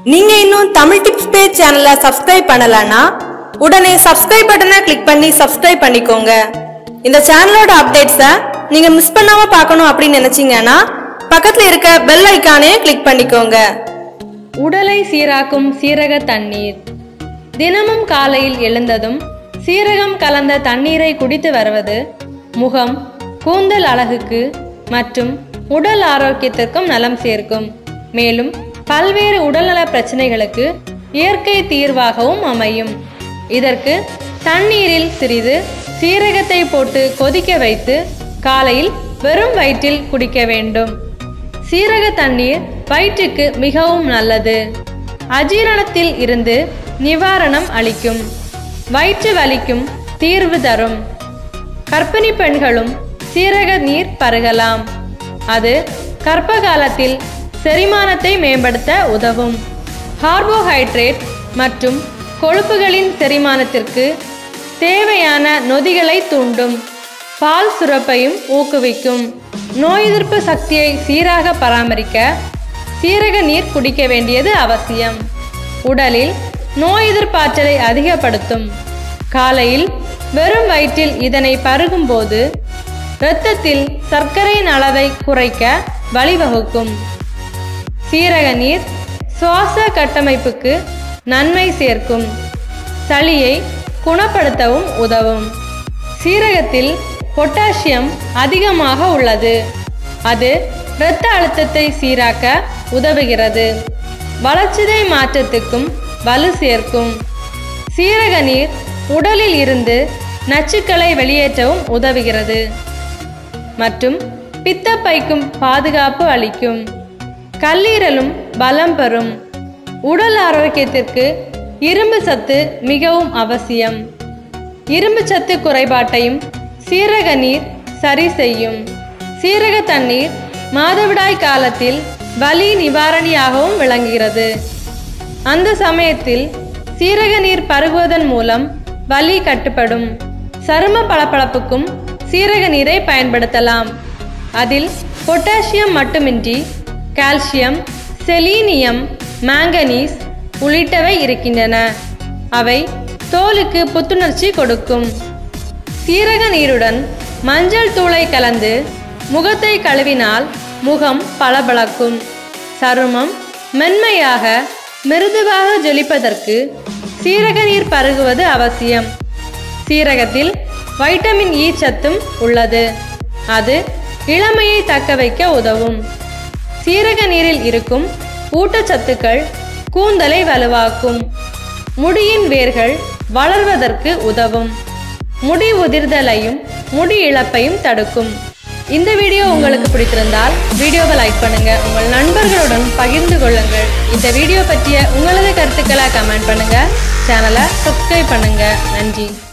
நீங்க இன்னும் Tamil tips page சேனலை சப்ஸ்கிரைப் பண்ணலனா உடனே சப்ஸ்கிரைப் பட்டனை கிளிக் பண்ணி சப்ஸ்கிரைப் பண்ணிக்கோங்க இந்த சேனலோட அப்டேட்ஸை நீங்க மிஸ் பண்ணாம பார்க்கணும் அப்படின்னு நினைச்சீங்கன்னா பக்கத்துல இருக்க பெல் ஐகானே கிளிக் பண்ணிக்கோங்க உடலை சீராக்கும் சீரக தண்ணீர் தினமும் காலையில் எழுந்ததும் சீரகம் கலந்த தண்ணீரை குடித்து வருவது முகம் கூந்தல் அழகுக்கு மற்றும் உடல் ஆரோக்கியத்திற்கும் நலம் சேர்க்கும் மேலும் பல்வேறு உடல்நல பிரச்சனைகளுக்கு இயற்கை தீர்வாகவும் அமையும் இதற்கு தண்ணீரில் சிறிது சீரகத்தை போட்டு கொதிக்க வைத்து காலையில் வெறும் வயிற்றில் குடிக்க வேண்டும் சீரக தண்ணீர் வயிற்றுக்கு மிகவும் நல்லது அஜீரணத்தில் இருந்து நிவாரணம் அளிக்கும் வயிற்று வலிக்கும் தீர்வு தரும் கர்ப்பிணி பெண்களும் சீரக நீர் பருகலாம் அது கர்ப்ப காலத்தில் செரிமானத்தை மேம்படுத்த உதவும் கார்போஹைட்ரேட் மற்றும் கொழுப்புகளின் செரிமானத்திற்கு தேவையான நொதிகளை தூண்டும் பால் சுரப்பையும் ஊக்குவிக்கும் நோய் எதிர்ப்பு சக்தியை சீராக பராமரிக்க சீரக நீர் குடிக்க வேண்டியது அவசியம் உடலில் நோய் எதிர்ப்பாற்றலை அதிகப்படுத்தும் காலையில் வெறும் வயிற்றில் இதனை பருகும்போது இரத்தத்தில் சர்க்கரையின் அளவை குறைக்க வழிவகுக்கும் சீரக நீர் சுவாச கட்டமைப்புக்கு நன்மை சேர்க்கும் சளியை குணப்படுத்தவும் உதவும் சீரகத்தில் பொட்டாசியம் அதிகமாக உள்ளது அது இரத்த அழுத்தத்தை சீராக்க உதவுகிறது வளர்ச்சிதை மாற்றத்துக்கும் வலு சேர்க்கும் சீரக நீர் உடலில் இருந்து நச்சுக்களை வெளியேற்றவும் உதவுகிறது மற்றும் பித்தப்பைக்கும் பாதுகாப்பு அளிக்கும் கல்லீரலும் பலம் பெறும் உடல் ஆரோக்கியத்திற்கு இரும்பு சத்து மிகவும் அவசியம் இரும்பு சத்து குறைபாட்டையும் சீரக நீர் சரி செய்யும் சீரக தண்ணீர் மாதவிடாய் காலத்தில் வலி நிவாரணியாகவும் விளங்குகிறது அந்த சமயத்தில் சீரக நீர் பருகுவதன் மூலம் வலி கட்டுப்படும் சரும பளபளப்புக்கும் சீரக நீரை பயன்படுத்தலாம் அதில் பொட்டாசியம் மட்டுமின்றி கால்சியம் செலீனியம் மாங்கனீஸ் உள்ளிட்டவை இருக்கின்றன அவை தோலுக்கு புத்துணர்ச்சி கொடுக்கும் சீரக நீருடன் மஞ்சள் தூளை கலந்து முகத்தை கழுவினால் முகம் பளபளக்கும் சருமம் மென்மையாக மிருதுவாக ஜொலிப்பதற்கு சீரக நீர் பருகுவது அவசியம் சீரகத்தில் வைட்டமின் இ சத்தும் உள்ளது அது இளமையை தக்க வைக்க உதவும் சீரக நீரில் இருக்கும் ஊட்டச்சத்துக்கள் கூந்தலை வலுவாக்கும் முடியின் வேர்கள் வளர்வதற்கு உதவும் முடி உதிர்தலையும் முடி இழப்பையும் தடுக்கும் இந்த வீடியோ உங்களுக்கு பிடித்திருந்தால் வீடியோவை லைக் பண்ணுங்க உங்கள் நண்பர்களுடன் பகிர்ந்து கொள்ளுங்கள் இந்த வீடியோ பற்றிய உங்களது கருத்துக்களை கமெண்ட் பண்ணுங்க சேனலை சப்ஸ்கிரைப் பண்ணுங்க நன்றி